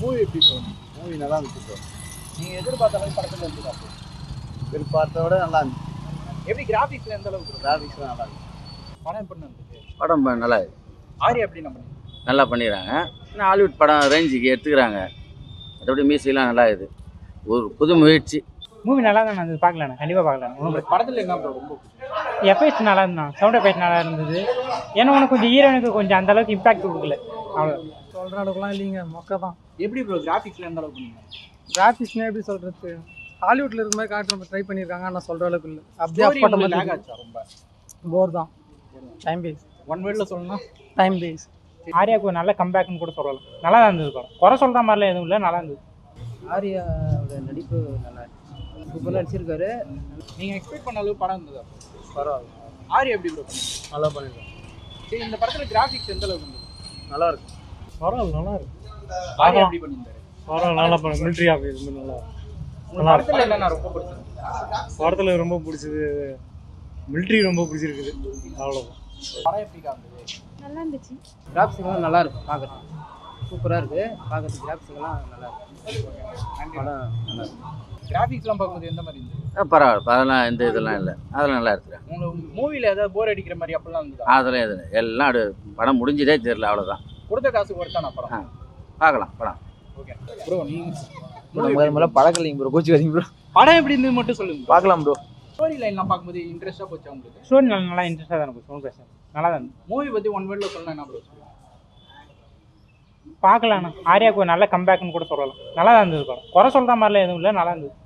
Movie எப்படி தோணும் movie நல்லா இருந்துச்சு ப்ரோ நீங்கள் எதிர்பார்த்த அளவுக்கு படத்தில் இருந்து பார்த்து எதிர்பார்த்த விட நல்லா இருந்துச்சு எப்படி கிராஃபிக்ஸில் எந்த அளவுக்கு இருக்கும் கிராஃபிக்ஸ் நல்லா இருந்துச்சு படம் எப்படி இருந்துச்சு படம் ப- நல்லா ஆரி எப்படி நம்ம நல்லா பண்ணிடுறாங்க இன்னும் ஹாலிவுட் படம் ரேஞ்சுக்கு எடுத்துக்கிறாங்க மற்றபடி மியூசிக்லாம் நல்லா இருக்குது ஒரு புது முயற்சி மூவி நல்லா தான் இருந்தது பார்க்கலாண்ணா கண்டிப்பாக பார்க்கலாம் ஒன்றும் உங்களுக்கு படத்தில் என்ன ப்ரோ ரொம்ப பிடிச்சது எஃபெக்ட்ஸ் நல்லா இருந்தான் சவுண்ட் எஃபெக்ட் நல்லா இருந்தது ஏன்னா உனக்கு கொஞ்சம் ஹீரோனுக்கு கொஞ்சம் அந்த அளவுக்கு இம்பாக்ட் கொடுக்கல அவ்வளோ சொல்கிற அளவுக்குலாம் இல்லைங்க மொக்க தான் எப்படி ப்ரோ கிராஃபிக்ஸில் எந்த அளவுக்கு பண்ணீங்க கிராஃபிக்ஸ்னா எப்படி சொல்கிறது ஹாலிவுட்டில் இருக்க மாதிரி காட்டுற ட்ரை பண்ணியிருக்காங்க ஆனால் சொல்கிற அளவுக்கு இல்லை அப்படியே ஸ்டோரி அப்பட்ட லேக் மாதிரி ஆச்சா ரொம்ப போர் தான் டைம் பேஸ் ஒன் வேர்டில் சொல்லணும்னா டைம் பேஸ் ஆர்யாவுக்கு ஒரு நல்ல கம்பேக்னு கூட சொல்லலாம் நல்லா தான் இருந்தது படம் குறை சொல்கிற மாதிரிலாம் எதுவும் இல்லை நல்லா இருந்தது ஆர்யாவோட நடிப்பு நல்லா இருக்கு சூப்பராக நடிச்சிருக்காரு நீங்கள் எக்ஸ்பெக்ட் பண்ண அளவுக்கு படம் இருந்ததா பரவாயில்ல ஆரி எப்படி ப்ரோ பண்ணீங்க நல்லா பண்ணிருக்கோம் சரி இந்த படத்தில் கிராஃபிக்ஸ் எந்த அளவுக்கு இருந்தது நல்லா இருக்கு பரவாயில்ல நல்லா இருக்கு ஆரி எப்படி பண்ணியிருந்தாரு பரவாயில்ல நல்லா பண்ண மிலிட்ரி ஆஃபீஸ் நல்லா உங்களுக்கு படத்தில் என்னென்ன ரொம்ப பிடிச்சது படத்தில் ரொம்ப பிடிச்சது மிலிட்ரி ரொம்ப பிடிச்சிருக்குது அவ்வளோதான் படம் எப்படி காமிச்சது நல்லா இருந்துச்சு கிராஃபிக்ஸ்லாம் நல்லா இருக்கு பார்க்குறதுக்கு சூப்பராக இருக்கு பார்க்கறதுக்கு கிராஃபிக்ஸ்லாம் நல்லா இருக்கு படம் நல்லா இருக்கு கிராஃபிக்ஸ்லாம் பார்க்கும்போது எந்த மாதிரி இருந்தது அஹ் பரவாயில்ல அதெல்லாம் எந்த இதெல்லாம் இல்லை அதெல்லாம் நல்லா இருக்கிறாங்க உங்களுக்கு மூவியில் ஏதாவது போர் அடிக்கிற மாதிரி அப்படிலாம் இருந்ததா அதெல்லாம் எதுவும் இல்லை. எல்லாம் அடு படம் முடிஞ்சதே தெரியல அவ்வளோதான் கொடுத்த காசுக்கு ஒருத்தான படம் ஆ பார்க்கலாம் படம் ஓகே ப்ரோ நீங்கள் முதல்ல பழக்கலைங்க ப்ரோ கோச்சிக்காதீங்க ப்ரோ படம் எப்படி இருந்தது மட்டும் சொல்லுங்க பார்க்கலாம் ப்ரோ ஸ்டோரி லைன்லாம் பார்க்கும்போது இன்ட்ரெஸ்ட்டாக போச்சு உங்களுக்கு ஸ்டோரி நல்லா நல்லா இன்ட்ரெஸ்ட்டாக தான் இருக்கும் ஒன்றும் பிரச்சனை இல்லை. நல்லா தான் இருந்தது மூவி பற்றி ஒன் வேர்டில் சொல்லணும் என்ன ப்ரோ பார்க்கலாண்ணா ஆர்யாவுக்கு ஒரு நல்ல கம்பேக்னு கூட சொல்லலாம் நல்லா தான் இருந்தது படம் குறை சொல்கிற மாதிரிலாம் எதுவும் இல்லை நல்லா இருந்தது